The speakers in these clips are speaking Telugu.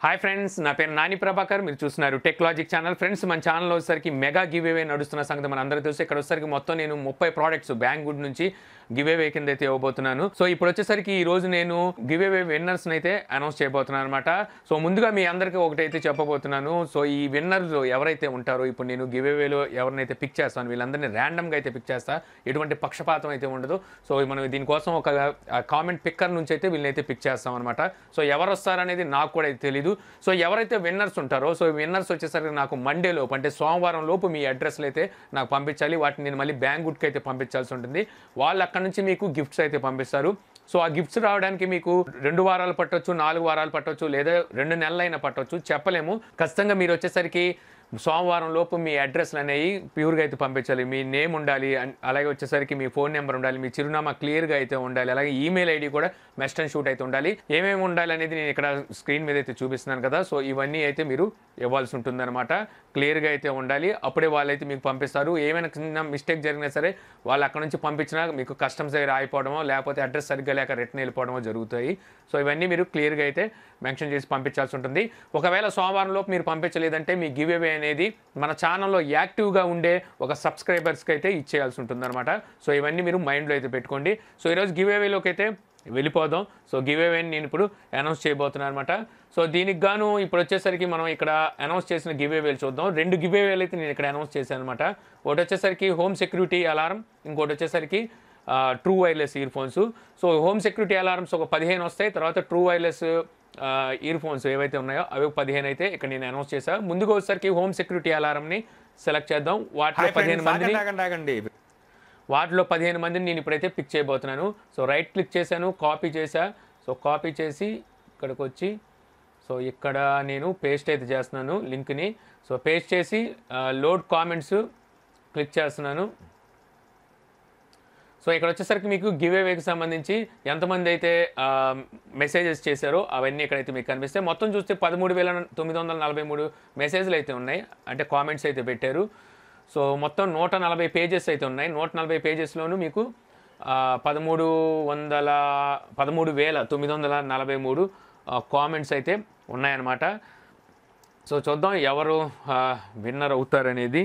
హాయ్ ఫ్రెండ్స్ నా పేరు నాని ప్రభాకర్ మీరు చూస్తున్నారు టెక్లాజిక్ ఛానల్ ఫ్రెండ్స్ మన ఛానల్ వచ్చేసరికి మెగా గివ్ అవే నడుస్తున్న సంగతి మన అందరికీ తెలుసు ఇక్కడ వచ్చేసరికి మొత్తం నేను ముప్పై ప్రోడక్ట్స్ బ్యాంక్ గుడ్ నుంచి గివ్ అవే కింద అయితే ఇవ్వబోతున్నాను సో ఇప్పుడు వచ్చేసరికి ఈ రోజు నేను గివ్ అవే విన్నర్స్ అయితే అనౌన్స్ చేయబోతున్నాను అనమాట సో ముందుగా మీ అందరికీ ఒకటైతే చెప్పబోతున్నాను సో ఈ విన్నర్స్ ఎవరైతే ఉంటారో ఇప్పుడు నేను గివ్ అవేలో ఎవరినైతే పిక్ చేస్తాను వీళ్ళందరినీ ర్యాండమ్గా అయితే పిక్ చేస్తా ఎటువంటి పక్షపాతం అయితే ఉండదు సో మనం దీనికోసం ఒక కామెంట్ పిక్కర్ నుంచి అయితే వీళ్ళనైతే పిక్ చేస్తాం అనమాట సో ఎవరు వస్తారనేది నాకు కూడా అయితే తెలీదు సో ఎవరైతే విన్నర్స్ ఉంటారో సో విన్నర్స్ వచ్చేసరికి నాకు మండే లోపు అంటే సోమవారం లోపు మీ అడ్రస్లు అయితే నాకు పంపించాలి వాటిని నేను మళ్ళీ బ్యాంక్ గుడ్కి అయితే పంపించాల్సి ఉంటుంది వాళ్ళు అక్కడ నుంచి మీకు గిఫ్ట్స్ అయితే పంపిస్తారు సో ఆ గిఫ్ట్స్ రావడానికి మీకు రెండు వారాలు పట్టొచ్చు నాలుగు వారాలు పట్టొచ్చు లేదా రెండు నెలలైనా పట్టొచ్చు చెప్పలేము ఖచ్చితంగా మీరు వచ్చేసరికి సోమవారం లోపు మీ అడ్రస్లు అనేవి ప్యూర్గా అయితే పంపించాలి మీ నేమ్ ఉండాలి అన్- అలాగే వచ్చేసరికి మీ ఫోన్ నెంబర్ ఉండాలి మీ చిరునామా క్లియర్గా అయితే ఉండాలి అలాగే ఈమెయిల్ ఐడి కూడా మెస్ట్ అండ్ షూట్ అయితే ఉండాలి ఏమేమి ఉండాలి అనేది నేను ఇక్కడ స్క్రీన్ మీద అయితే చూపిస్తున్నాను కదా సో ఇవన్నీ అయితే మీరు ఇవ్వాల్సి ఉంటుందన్నమాట క్లియర్గా అయితే ఉండాలి అప్పుడే వాళ్ళైతే మీకు పంపిస్తారు ఏమైనా చిన్న మిస్టేక్ జరిగినా సరే వాళ్ళు అక్కడ నుంచి పంపించినా మీకు కస్టమ్స్ దగ్గర ఆగిపోవడమో లేకపోతే అడ్రస్ సరిగ్గా లేక రిటర్న్ వెళ్ళిపోవడమో జరుగుతాయి సో ఇవన్నీ మీరు క్లియర్గా అయితే మెన్షన్ చేసి పంపించాల్సి ఉంటుంది ఒకవేళ సోమవారం లోపు మీరు పంపించలేదంటే మీ గివ్ అవే అనేది మన ఛానల్లో యాక్టివ్గా ఉండే ఒక సబ్స్క్రైబర్స్కి అయితే ఇచ్చేయాల్సి ఉంటుంది అనమాట సో ఇవన్నీ మీరు మైండ్లో అయితే పెట్టుకోండి సో ఈరోజు గివ్ అవేలోకి అయితే వెళ్ళిపోదాం సో గివ్ అవేని నేను ఇప్పుడు అనౌన్స్ చేయబోతున్నాను అనమాట సో దీనికి గాను ఇప్పుడు వచ్చేసరికి మనం ఇక్కడ అనౌన్స్ చేసిన గివ్ అవేలు చూద్దాం రెండు గివ్ అవేలు అయితే నేను ఇక్కడ అనౌన్స్ చేశాను అనమాట ఒకటి వచ్చేసరికి హోమ్ సెక్యూరిటీ అలారం ఇంకోటి వచ్చేసరికి true wireless earphones so home security alarms ఒక పదిహేను వస్తాయి తర్వాత ట్రూ వైర్లెస్ ఇయర్ ఫోన్స్ ఏవైతే ఉన్నాయో అవి ఒక పదిహేను అయితే ఇక్కడ నేను అనౌన్స్ చేశాను ముందుగా వచ్చేసరికి హోమ్ సెక్యూరిటీ అలారంని సెలెక్ట్ చేద్దాం వాటిలో హాయ్ పదిహేను ఫ్రెండ్స్ మందిని ఆగండి ఆగండి ఆగండి వాటిలో పదిహేను మందిని నేను ఇప్పుడైతే పిక్ చేయబోతున్నాను సో రైట్ క్లిక్ చేశాను కాపీ చేశా సో కాపీ చేసి ఇక్కడికి వచ్చి సో ఇక్కడ నేను పేస్ట్ అయితే చేస్తున్నాను లింక్ని సో పేస్ట్ చేసి లోడ్ కామెంట్స్ క్లిక్ చేస్తున్నాను సో ఇక్కడ వచ్చేసరికి మీకు గివ్ అవేకి సంబంధించి ఎంతమంది అయితే మెసేజెస్ చేశారో అవన్నీ ఇక్కడైతే మీకు కనిపిస్తాయి మొత్తం చూస్తే పదమూడు వేల తొమ్మిది వందల నలభై మూడు మెసేజ్లు అయితే ఉన్నాయి అంటే కామెంట్స్ అయితే పెట్టారు సో మొత్తం నూట నలభై పేజెస్ అయితే ఉన్నాయి నూట నలభై పేజెస్లోనూ మీకు ఆ, పదమూడు వందల పదమూడు వేల తొమ్మిది వందల నలభై మూడు కామెంట్స్ అయితే ఉన్నాయన్నమాట సో చూద్దాం ఎవరు విన్నర్ అవుతారనేది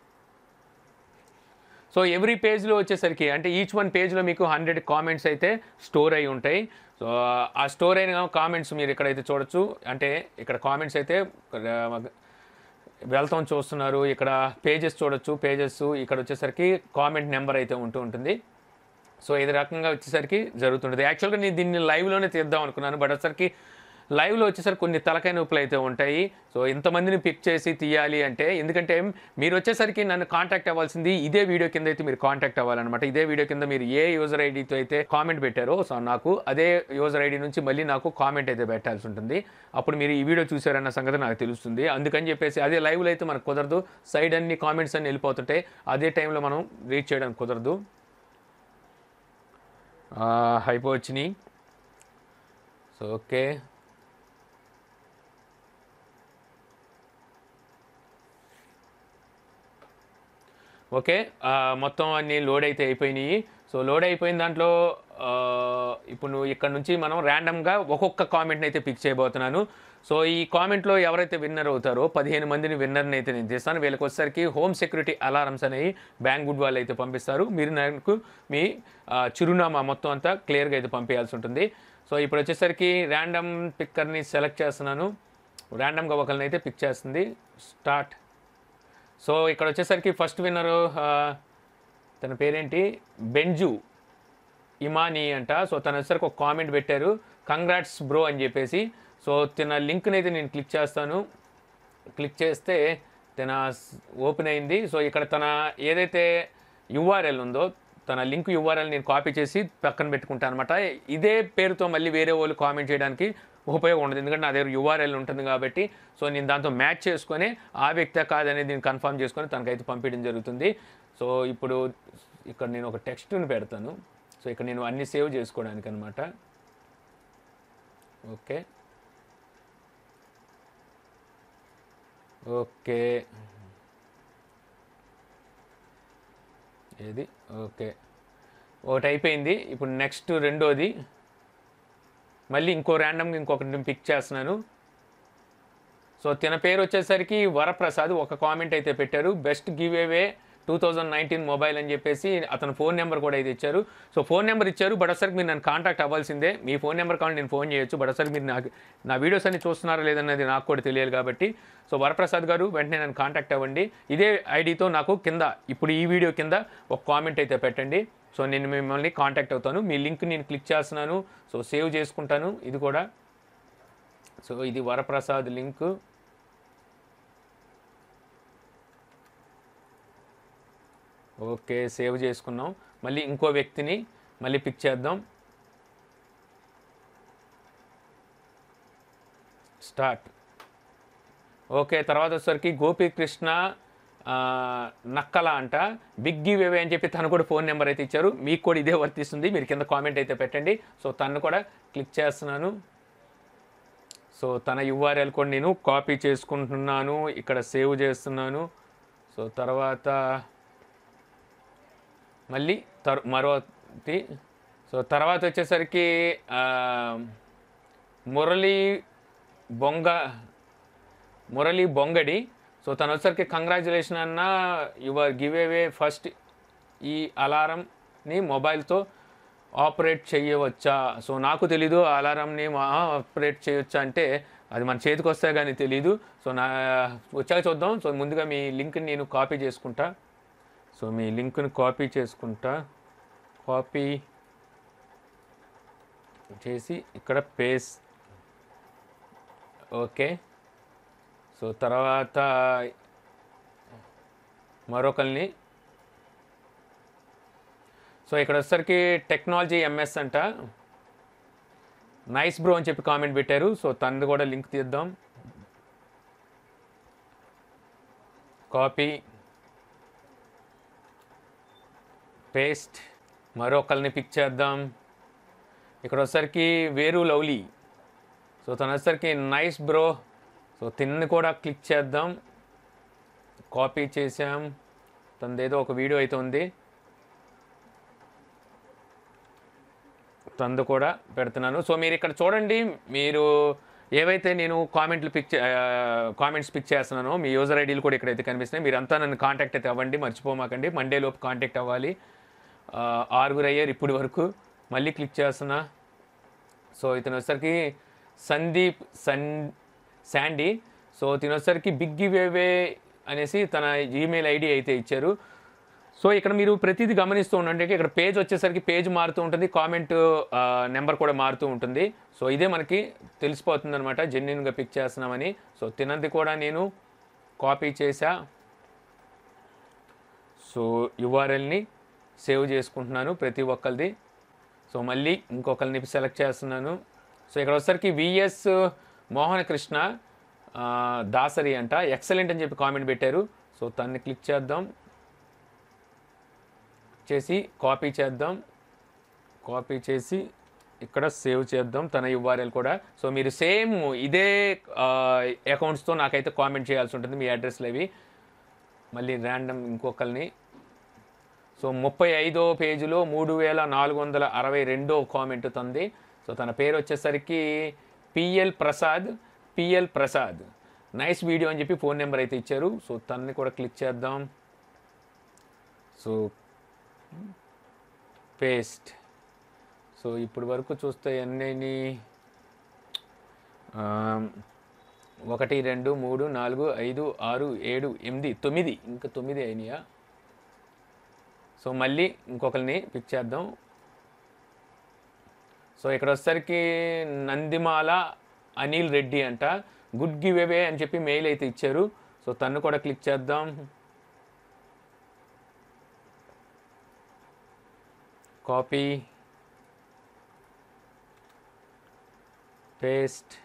సో ఎవ్రీ పేజ్లో వచ్చేసరికి అంటే ఈచ్ వన్ పేజ్లో మీకు హండ్రెడ్ కామెంట్స్ అయితే స్టోర్ అయి ఉంటాయి సో ఆ స్టోర్ అయిన కామెంట్స్ మీరు ఇక్కడైతే చూడొచ్చు అంటే ఇక్కడ కామెంట్స్ అయితే ఆ, వెళ్తాం చూస్తున్నారు ఇక్కడ పేజెస్ చూడొచ్చు పేజెస్ ఇక్కడ వచ్చేసరికి కామెంట్ నెంబర్ అయితే ఉంటూ ఉంటుంది సో ఇది రకంగా వచ్చేసరికి జరుగుతుంటుంది యాక్చువల్గా నేను దీన్ని లైవ్లోనే తీద్దాం అనుకున్నాను బట్ వచ్చేసరికి లైవ్లో వచ్చేసరికి కొన్ని తలకాయ నొప్పులు అయితే ఉంటాయి సో ఇంతమందిని పిక్ చేసి తీయాలి అంటే ఎందుకంటే మీరు వచ్చేసరికి నన్ను కాంటాక్ట్ అవ్వాల్సింది ఇదే వీడియో కింద అయితే మీరు కాంటాక్ట్ అవ్వాలన్నమాట ఇదే వీడియో కింద మీరు ఏ యూజర్ ఐడితో అయితే కామెంట్ పెట్టారో సో నాకు అదే యూజర్ ఐడి నుంచి మళ్ళీ నాకు కామెంట్ అయితే పెట్టాల్సి ఉంటుంది అప్పుడు మీరు ఈ వీడియో చూసారన్న సంగతి నాకు తెలుస్తుంది అందుకని చెప్పేసి అదే లైవ్లో అయితే మనకు కుదరదు సైడ్ అన్ని కామెంట్స్ అన్ని వెళ్ళిపోతుంటాయి అదే టైంలో మనం రీచ్ చేయడానికి కుదరదు హైపో వచ్చినాయి సో ఓకే ఓకే ఆ, మొత్తం అన్ని లోడ్ అయితే అయిపోయినాయి సో లోడ్ అయిపోయిన దాంట్లో ఆ, ఇప్పుడు నువ్వు ఇక్కడ నుంచి మనం ర్యాండమ్గా ఒక్కొక్క కామెంట్ని అయితే పిక్ చేయబోతున్నాను సో ఈ కామెంట్లో ఎవరైతే విన్నర్ అవుతారో పదిహేను మందిని విన్నర్ని అయితే నేను చేస్తాను వీళ్ళకి వచ్చేసరికి హోమ్ సెక్యూరిటీ అలారమ్స్ అనేవి బ్యాంక్ గుడ్ వాళ్ళు అయితే పంపిస్తారు మీరు నాకు మీ ఆ, చిరునామా మొత్తం అంతా క్లియర్గా అయితే పంపించాల్సి ఉంటుంది సో ఇప్పుడు వచ్చేసరికి ర్యాండమ్ పిక్కర్ని సెలెక్ట్ చేస్తున్నాను ర్యాండమ్గా ఒకరిని అయితే పిక్ చేస్తుంది స్టార్ట్ సో ఇక్కడ వచ్చేసరికి ఫస్ట్ విన్నరు తన పేరేంటి బెంజు ఇమానీ అంట సో తను వచ్చేసరికి ఒక కామెంట్ పెట్టారు కంగ్రాట్స్ బ్రో అని చెప్పేసి సో తన లింక్ని అయితే నేను క్లిక్ చేస్తాను క్లిక్ చేస్తే తన ఓపెన్ అయింది సో ఇక్కడ తన ఏదైతే యుఆర్ఎల్ ఉందో తన లింక్ యుఆర్ఎల్ నేను కాపీ చేసి పక్కన పెట్టుకుంటాను అనమాట ఇదే పేరుతో మళ్ళీ వేరే వాళ్ళు కామెంట్ చేయడానికి ఉపయోగం ఉండదు ఎందుకంటే నా దగ్గర యుఆర్ఎల్ ఉంటుంది కాబట్టి సో నేను దాంతో మ్యాచ్ చేసుకొని ఆ వ్యక్తి కాదనేది నేను కన్ఫర్మ్ చేసుకొని తనకైతే పంపించడం జరుగుతుంది సో ఇప్పుడు ఇక్కడ నేను ఒక టెక్స్ట్ని పెడతాను సో ఇక్కడ నేను అన్ని సేవ్ చేసుకోవడానికి అనమాట ఓకే ఓకే ఏది ఓకే ఒకటి అయిపోయింది ఇప్పుడు నెక్స్ట్ రెండోది మళ్ళీ ఇంకో ర్యాండమ్గా ఇంకొకటి పిక్ చేస్తున్నాను సో తిన పేరు వచ్చేసరికి వరప్రసాద్ ఒక కామెంట్ అయితే పెట్టారు best giveaway two thousand nineteen mobile అని చెప్పేసి అతను ఫోన్ నెంబర్ కూడా అయితే ఇచ్చారు సో ఫోన్ నెంబర్ ఇచ్చారు బట్ ఒకసారి మీరు నన్ను కాంటాక్ట్ అవ్వాల్సిందే మీ ఫోన్ నెంబర్ కావాలి నేను ఫోన్ చేయొచ్చు బట్ ఒకసారి మీరు నాకు నా వీడియోస్ అన్ని చూస్తున్నారా లేదన్నది నాకు కూడా తెలియాలి కాబట్టి సో వరప్రసాద్ గారు వెంటనే నన్ను కాంటాక్ట్ అవ్వండి ఇదే ఐడితో నాకు కింద ఇప్పుడు ఈ వీడియో కింద ఒక కామెంట్ అయితే పెట్టండి సో నేను మిమ్మల్ని కాంటాక్ట్ అవుతాను మీ లింక్ నేను క్లిక్ చేస్తున్నాను సో సేవ్ చేసుకుంటాను ఇది కూడా సో ఇది వరప్రసాద్ లింక్ ఓకే సేవ్ చేసుకున్నాం మళ్ళీ ఇంకో వ్యక్తిని మళ్ళీ పిక్ చేద్దాం స్టార్ట్ ఓకే తర్వాత వచ్చేసరికి గోపీకృష్ణ ఆ, నక్కల అంట బిగ్ గివ్ అవే అని చెప్పి తను కూడా ఫోన్ నెంబర్ అయితే ఇచ్చారు మీకు కూడా ఇదే వర్తిస్తుంది మీరు కింద కామెంట్ అయితే పెట్టండి సో తను కూడా క్లిక్ చేస్తున్నాను సో తన యుఆర్ఎల్ కూడా నేను కాపీ చేసుకుంటున్నాను ఇక్కడ సేవ్ చేస్తున్నాను సో తర్వాత మళ్ళీ తర్ మరోటి సో తర్వాత వచ్చేసరికి ఆ, మురళి బొంగ మురళి బొంగడి సో తను వచ్చేసరికి కంగ్రాచులేషన్ అన్న యువర్ గివ్ అవే ఫస్ట్ ఈ అలారంని మొబైల్తో ఆపరేట్ చేయవచ్చా సో నాకు తెలీదు ఆ అలారంని మా- ఆపరేట్ చేయొచ్చా అంటే అది మన చేతికి వస్తే కానీ తెలీదు సో నా వచ్చాక చూద్దాం సో ముందుగా మీ లింక్ని నేను కాపీ చేసుకుంటా సో మీ లింక్ని కాపీ చేసుకుంటా కాపీ చేసి ఇక్కడ పేస్ ఓకే సో తర్వాత మరొకరిని సో ఇక్కడ వచ్చేసరికి టెక్నాలజీ ఎంఎస్ అంట నైస్ బ్రో అని చెప్పి కామెంట్ పెట్టారు సో తనది కూడా లింక్ తీద్దాం కాపీ పేస్ట్ మరొకరిని పిక్ చేద్దాం ఇక్కడ వచ్చేసరికి వేరు లవ్లీ సో తన వచ్చేసరికి నైస్ బ్రో సో తిన్ని కూడా క్లిక్ చేద్దాం కాపీ చేసాం తనదేదో ఒక వీడియో అయితే ఉంది తందు కూడా పెడుతున్నాను సో మీరు ఇక్కడ చూడండి మీరు ఏవైతే నేను కామెంట్లు పిక్ కామెంట్స్ పిక్ చేస్తున్నానో మీ యూజర్ ఐడీలు కూడా ఇక్కడైతే కనిపిస్తున్నాయి మీరంతా నన్ను కాంటాక్ట్ అయితే అవ్వండి మర్చిపోమాకండి మండే లోపు కాంటాక్ట్ అవ్వాలి ఆ, ఆరుగురు అయ్యారు ఇప్పటి వరకు మళ్ళీ క్లిక్ చేస్తున్నా సో ఇతను వచ్చేసరికి సందీప్ సన్ శాండీ సో తిను వచ్చేసరికి బిగ్ గివ్ అవే అనేసి తన ఈమెయిల్ ఐడి అయితే ఇచ్చారు సో ఇక్కడ మీరు ప్రతిదీ గమనిస్తూ ఉండండి ఇక్కడ పేజ్ వచ్చేసరికి పేజ్ మారుతూ ఉంటుంది కామెంట్ నెంబర్ కూడా మారుతూ ఉంటుంది సో ఇదే మనకి తెలిసిపోతుంది అనమాట జెన్యున్గా పిక్ చేస్తున్నామని సో తినది కూడా నేను కాపీ చేసా సో యుఆర్ఎల్ని సేవ్ చేసుకుంటున్నాను ప్రతి ఒక్కరిది సో మళ్ళీ ఇంకొకరిని సెలెక్ట్ చేస్తున్నాను సో ఇక్కడ వచ్చేసరికి విఎస్ మోహన కృష్ణ ఆ, దాసరి అంట ఎక్సలెంట్ అని చెప్పి కామెంట్ పెట్టారు సో తన్ని క్లిక్ చేద్దాం చేసి కాపీ చేద్దాం కాపీ చేసి ఇక్కడ సేవ్ చేద్దాం తన యుఆర్ఎల్ కూడా సో మీరు సేమ్ ఇదే అకౌంట్స్తో నాకైతే కామెంట్ చేయాల్సి ఉంటుంది మీ అడ్రస్లు అవి మళ్ళీ ర్యాండమ్ ఇంకొకరిని సో ముప్పై ఐదో పేజీలో మూడు వేల నాలుగు వందల అరవై రెండో కామెంట్ తంది సో తన పేరు వచ్చేసరికి PL Prasad PL Prasad nice video అని చెప్పి ఫోన్ నెంబర్ అయితే ఇచ్చారు సో తనని కూడా క్లిక్ చేద్దాం సో పేస్ట్ సో ఇప్పుడు వరకు చూస్తే ఎన్ని ఒకటి రెండు మూడు నాలుగు ఐదు ఆరు ఏడు ఎనిమిది తొమ్మిది ఇంకా తొమ్మిది అయినాయా సో మళ్ళీ ఇంకొకరిని పిక్ చేద్దాం సో ఇక్కడ వచ్చేసరికి నందిమాల అనిల్ రెడ్డి అంట గుడ్ గివ్ అవే అని చెప్పి మెయిల్ అయితే ఇచ్చారు సో తను కూడా క్లిక్ చేద్దాం కాపీ పేస్ట్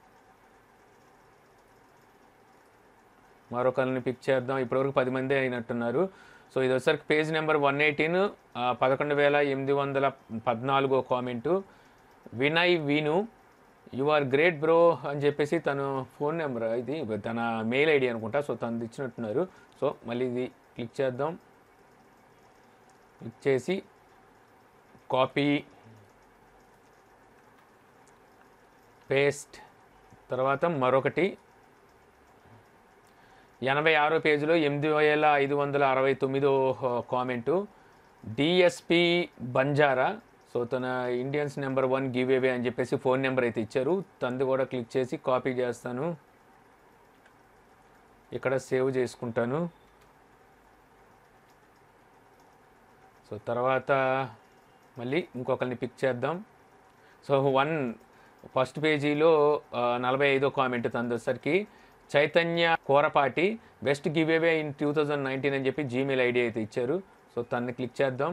మరొకరిని పిక్ చేద్దాం ఇప్పటివరకు పది మంది అయినట్టున్నారు సో ఇది వచ్చరికి పేజ్ నెంబర్ వన్ ఎయిటీన్ పదకొండు వేల ఎనిమిది వందల పద్నాలుగో comment Vinay Veenu you are great bro అని చెప్పేసి తను ఫోన్ నెంబర్ ఇది తన మెయిల్ ఐడి అనుకుంటా సో తను ఇచ్చినట్టున్నారు సో మళ్ళీ ఇది క్లిక్ చేద్దాం క్లిక్ చేసి కాపీ పేస్ట్ తర్వాత మరొకటి ఎనభై ఆరో పేజీలో ఎనిమిది వేల ఐదు వందల అరవై తొమ్మిదో కామెంటు డిఎస్పి బంజారా సో తన Indians number one giveaway అని చెప్పేసి ఫోన్ నెంబర్ అయితే ఇచ్చారు తంది కూడా క్లిక్ చేసి కాపీ చేస్తాను ఇక్కడ సేవ్ చేసుకుంటాను సో తర్వాత మళ్ళీ ఇంకొకరిని పిక్ చేద్దాం సో వన్ ఫస్ట్ పేజీలో ఆ, నలభై ఐదో కామెంట్ తందొసరికి Chaitanya Korapati best giveaway in two thousand nineteen అని చెప్పి జీమెయిల్ ఐడి అయితే ఇచ్చారు సో తన్ని క్లిక్ చేద్దాం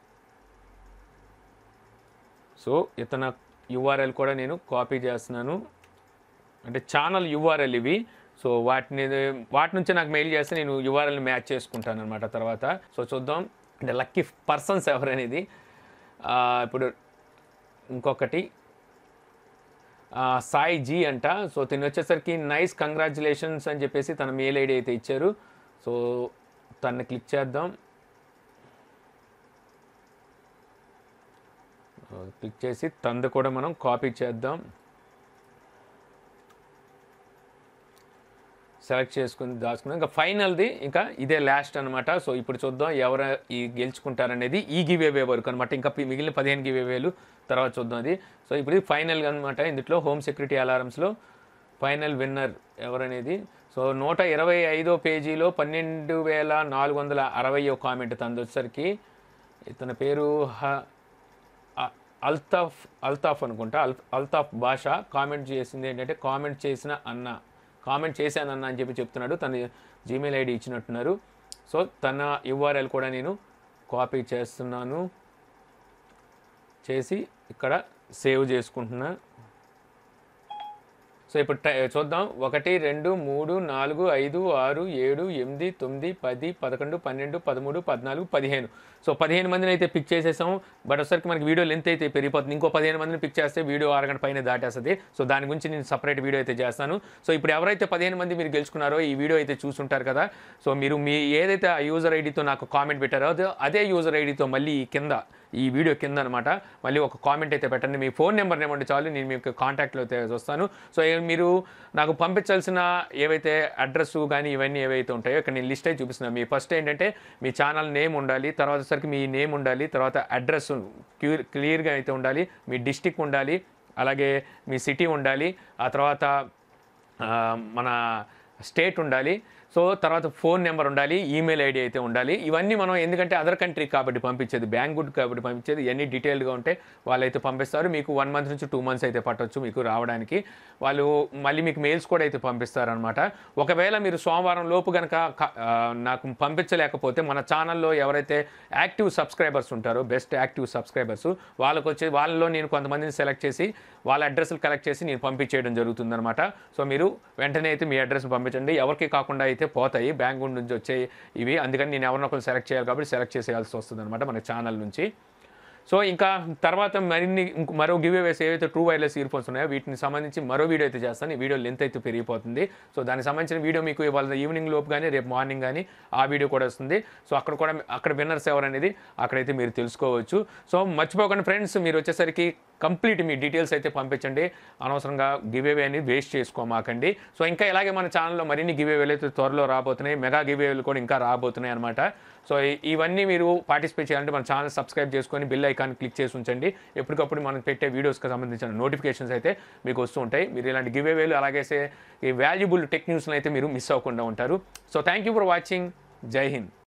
సో ఇతన యూఆర్ఎల్ కూడా నేను కాపీ చేస్తున్నాను అంటే ఛానల్ యూఆర్ఎల్ ఇవి సో వాటిని వాటి నుంచి నాకు మెయిల్ చేస్తే నేను యూఆర్ఎల్ని మ్యాచ్ చేసుకుంటాను అనమాట తర్వాత సో చూద్దాం అంటే లక్కీ పర్సన్స్ ఎవరనేది ఆ, ఇప్పుడు ఇంకొకటి ఆ, సాయి జీ అంట సో తిని వచ్చేసరికి నైస్ కంగ్రాచులేషన్స్ అని చెప్పేసి తన మెయిల్ ఐడి అయితే ఇచ్చారు సో తన్ని క్లిక్ చేద్దాం క్లిక్ చేసి తంది కూడా మనం కాపీ చేద్దాం సెలెక్ట్ చేసుకుని దాచుకున్నాం ఇంకా ఫైనల్ది ఇంకా ఇదే లాస్ట్ అనమాట సో ఇప్పుడు చూద్దాం ఎవరు ఈ గెలుచుకుంటారనేది ఈ గివ్ అవే వరకు అనమాట ఇంకా పి- మిగిలిన పదిహేను గివ్ అవేలు తర్వాత చూద్దాం అది సో ఇప్పుడు ఇది ఫైనల్గా అనమాట ఇందులో హోమ్ సెక్యూరిటీ అలారమ్స్లో ఫైనల్ విన్నర్ ఎవరనేది సో నూట ఇరవై ఐదో పేజీలో పన్నెండు వేల నాలుగు వందల అరవై కామెంట్ తందొచ్చరికి ఇతని పేరు హ- అ- అల్తాఫ్ అల్తాఫ్ అనుకుంటా అల్ అల్తాఫ్ భాష కామెంట్ చేసింది ఏంటంటే కామెంట్ చేసిన అన్న కామెంట్ చేశానన్న అని చెప్పి చెప్తున్నాడు తన జీమెయిల్ ఐడి ఇచ్చినట్టున్నారు సో తన యూఆర్ఎల్ కూడా నేను కాపీ చేస్తున్నాను చేసి ఇక్కడ సేవ్ చేసుకుంటున్నా సో ఇప్పుడు టై- చూద్దాం ఒకటి రెండు మూడు నాలుగు ఐదు ఆరు ఏడు ఎనిమిది తొమ్మిది పది పదకొండు పన్నెండు పదమూడు పద్నాలుగు పదిహేను సో పదిహేను మందిని అయితే పిక్ చేసేసాం బట్ ఒకసారికి మనకి వీడియో లెంత్ అయితే పెరిగిపోతుంది ఇంకో పదిహేను మందిని పిక్ చేస్తే వీడియో అరగంట పైన దాటేస్తుంది సో దాని గురించి నేను సపరేట్ వీడియో అయితే చేస్తాను సో ఇప్పుడు ఎవరైతే పదిహేను మంది మీరు గెలుచుకున్నారో ఈ వీడియో అయితే చూసుంటారు కదా సో మీరు మీ ఏదైతే ఆ యూజర్ ఐడితో నాకు కామెంట్ పెట్టారో అదే- అదే యూజర్ ఐడితో మళ్ళీ ఈ కింద ఈ వీడియో కింద అనమాట మళ్ళీ ఒక కామెంట్ అయితే పెట్టండి మీ ఫోన్ నెంబర్ ఏమంటే చాలు నేను మీకు కాంటాక్ట్లో అయితే వస్తాను సో ఏ- మీరు నాకు పంపించాల్సిన ఏవైతే అడ్రస్ కానీ ఇవన్నీ ఏవైతే ఉంటాయో ఇక్కడ నేను లిస్ట్ అయితే చూపిస్తున్నాను మీ ఫస్ట్ ఏంటంటే మీ ఛానల్ నేమ్ ఉండాలి తర్వాత సరికి మీ నేమ్ ఉండాలి తర్వాత అడ్రస్ క్లియర్ క్లియర్గా అయితే ఉండాలి మీ డిస్టిక్ ఉండాలి అలాగే మీ సిటీ ఉండాలి ఆ తర్వాత ఆ, మన స్టేట్ ఉండాలి సో తర్వాత ఫోన్ నెంబర్ ఉండాలి ఈమెయిల్ ఐడి అయితే ఉండాలి ఇవన్నీ మనం ఎందుకంటే అదర్ కంట్రీ కాబట్టి పంపించేది బ్యాంక్ గుడ్ కాబట్టి పంపించేది ఇవన్నీ డీటెయిల్గా ఉంటే వాళ్ళైతే పంపిస్తారు మీకు వన్ మంత్ నుంచి టూ మంత్స్ అయితే పట్టొచ్చు మీకు రావడానికి వాళ్ళు మళ్ళీ మీకు మెయిల్స్ కూడా అయితే పంపిస్తారనమాట ఒకవేళ మీరు సోమవారం లోపు కనుక నాకు పంపించలేకపోతే మన ఛానల్లో ఎవరైతే యాక్టివ్ సబ్స్క్రైబర్స్ ఉంటారో బెస్ట్ యాక్టివ్ సబ్స్క్రైబర్స్ వాళ్ళకి వచ్చి వాళ్ళలో నేను కొంతమందిని సెలెక్ట్ చేసి వాళ్ళ అడ్రస్లు కలెక్ట్ చేసి నేను పంపించేయడం జరుగుతుందన్నమాట సో మీరు వెంటనే అయితే మీ అడ్రస్ పంపించండి ఎవరికి కాకుండా అయితే పోతాయి బ్యాంక్ నుంచి వచ్చే ఇవి అందుకని నేను ఎవరినో ఒకరు సెలెక్ట్ చేయాలి కాబట్టి సెలెక్ట్ చేసేయాల్సి వస్తుంది అనమాట మన ఛానల్ నుంచి సో ఇంకా తర్వాత మరిన్ని ఇంక- మరో గివ్ అవేస్ ఏవైతే ట్రూ వైర్లెస్ ఇయర్ ఫోన్స్ ఉన్నాయో వీటిని సంబంధించి మరో వీడియో అయితే చేస్తాను ఈ వీడియో లెంత్ అయితే పెరిగిపోతుంది సో దానికి సంబంధించిన వీడియో మీకు ఇవాళ ఈవినింగ్ లోపు కానీ రేపు మార్నింగ్ కానీ ఆ వీడియో కూడా వస్తుంది సో అక్కడ కూడా అక్కడ విన్నర్స్ ఎవరు అనేది అక్కడైతే మీరు తెలుసుకోవచ్చు సో మర్చిపోకండి ఫ్రెండ్స్ మీరు వచ్చేసరికి కంప్లీట్ మీ డీటెయిల్స్ అయితే పంపించండి అనవసరంగా గివ్ అవే అనేది వేస్ట్ చేసుకోమాకండి సో ఇంకా ఇలాగే మన ఛానల్లో మరిన్ని గివ్ అవేలు అయితే త్వరలో రాబోతున్నాయి మెగా గివ్ అవేలు కూడా ఇంకా రాబోతున్నాయి అనమాట సో ఈ- ఇవన్నీ మీరు పార్టిసిపేట్ చేయాలంటే మన ఛానల్ సబ్స్క్రైబ్ చేసుకొని బిల్ ఐకాన్ క్లిక్ చేసి ఉంచండి ఎప్పటికప్పుడు మనం పెట్టే వీడియోస్కి సంబంధించిన నోటిఫికేషన్స్ అయితే మీకు వస్తూ ఉంటాయి మీరు ఇలాంటి గివ్ అవేలు అలాగే ఈ వాల్యుబుల్ టెక్ న్యూస్ని అయితే మీరు మిస్ అవ్వకుండా ఉంటారు so thank you for watching జై హింద్